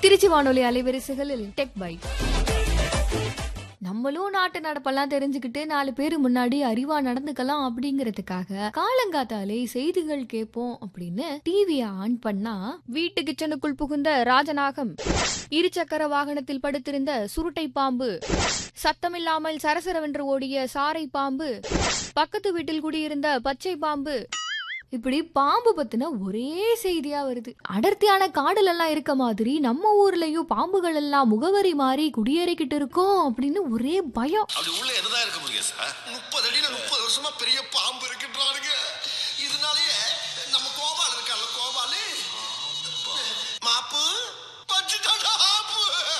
திருச்சி வானொலி அலைவரிசைகளில் tech byte நம்மளும் நாட்டு நடப்பெல்லாம் தெரிஞ்சுக்கிட்டு நாலு பேர் முன்னாடி அறிவா நடந்துக்கலாம் அப்படிங்கறதுக்காக காலங்காத்தாலே செய்திகள் கேட்போம் அப்படின்னு டிவிய ஆன் பண்ணா வீட்டு கிச்சனுக்குள் புகுந்த ராஜநாகம் இருசக்கர வாகனத்தில் படுத்திருந்த சுருட்டை பாம்பு சத்தமில்லாமல் சரசரவென்று ஓடிய சாரை பாம்பு பக்கத்து வீட்டில் குடியிருந்த பச்சை பாம்பு இப்படி பாம்பு பத்தின ஒரே செய்தியா வருது அடர்த்தியான காடுல எல்லாம் இருக்க மாதிரி நம்ம ஊர்லயும் பாம்புகள் எல்லாம் முகவரி மாறி குடியேறிக்கிட்டு இருக்கோம் அப்படின்னு ஒரே பயம் அப்படி உள்ள என்னதான் இருக்க முடியும் சார் முப்பது அடியில முப்பது வருஷமா பெரிய பாம்பு இருக்குன்றானுங்க இதனாலயே நம்ம கோபால் இருக்கான்ல கோபாலு மாப்பு பச்சுட்டாடா ஆப்பு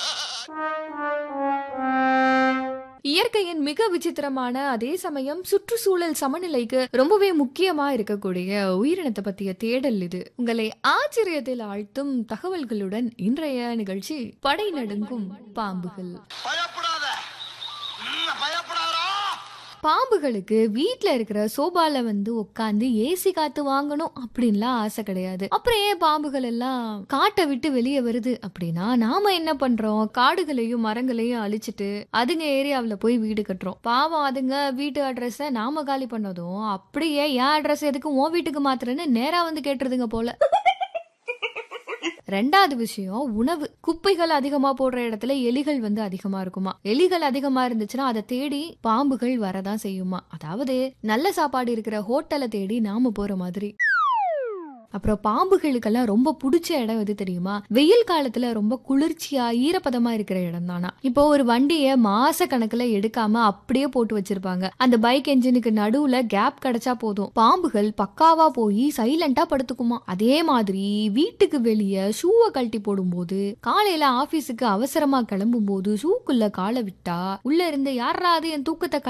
இயற்கையின் மிக விசித்திரமான அதே சமயம் சுற்றுச்சூழல் சமநிலைக்கு ரொம்பவே முக்கியமா இருக்கக்கூடிய உயிரினத்தை பத்திய தேடல் இது உங்களை ஆச்சரியத்தில் ஆழ்த்தும் தகவல்களுடன் இன்றைய நிகழ்ச்சி படை நடுங்கும் பாம்புகள் பயப்படாத ம், பயப்படாதடா பாம்புகளுக்கு வீட்ல இருக்கிற சோபால வந்து உட்காந்து ஏசி காத்து வாங்கணும் அப்படின்லாம் ஆசை கிடையாது அப்புறம் ஏன் பாம்புகள் எல்லாம் காட்டை விட்டு வெளியே வருது அப்படின்னா நாம என்ன பண்றோம் காடுகளையும் மரங்களையும் அழிச்சிட்டு அதுங்க ஏரியாவுல போய் வீடு கட்டுறோம் பாவம் அதுங்க வீட்டு அட்ரஸ நாம காலி பண்ணதும் அப்படியே என் அட்ரஸ் எதுக்கு உன் வீட்டுக்கு மாத்துறேன்னு நேரா வந்து கேட்டுருதுங்க போல ரெண்டாவது விஷயம் உணவு குப்பைகள் அதிகமா போடுற இடத்துல எலிகள் வந்து அதிகமா இருக்குமா எலிகள் அதிகமா இருந்துச்சுன்னா அதை தேடி பாம்புகள் வரதான் செய்யுமா அதாவது நல்ல சாப்பாடு இருக்கிற ஹோட்டலை தேடி நாம போற மாதிரி அப்புறம் பாம்புகளுக்கெல்லாம் ரொம்ப பிடிச்ச இடம் எது தெரியுமா வெயில் காலத்துல ரொம்ப குளிர்ச்சியா ஈரப்பதமா இருக்கிற இடம் தானா இப்போ ஒரு வண்டியை மாச கணக்குல எடுக்காம அப்படியே போட்டு வச்சிருப்பாங்க அந்த பைக் என்ஜினுக்கு நடுவுல கேப் கிடைச்சா போதும் பாம்புகள் பக்காவா போய் சைலண்டா படுத்துக்குமா அதே மாதிரி வீட்டுக்கு வெளியே ஷூவை கழட்டி போடும்போது காலையில ஆபீஸுக்கு அவசரமா கிளம்பும் போது ஷூக்குள்ள காலை விட்டா உள்ள இருந்து யாராவது என் தூக்கத்தை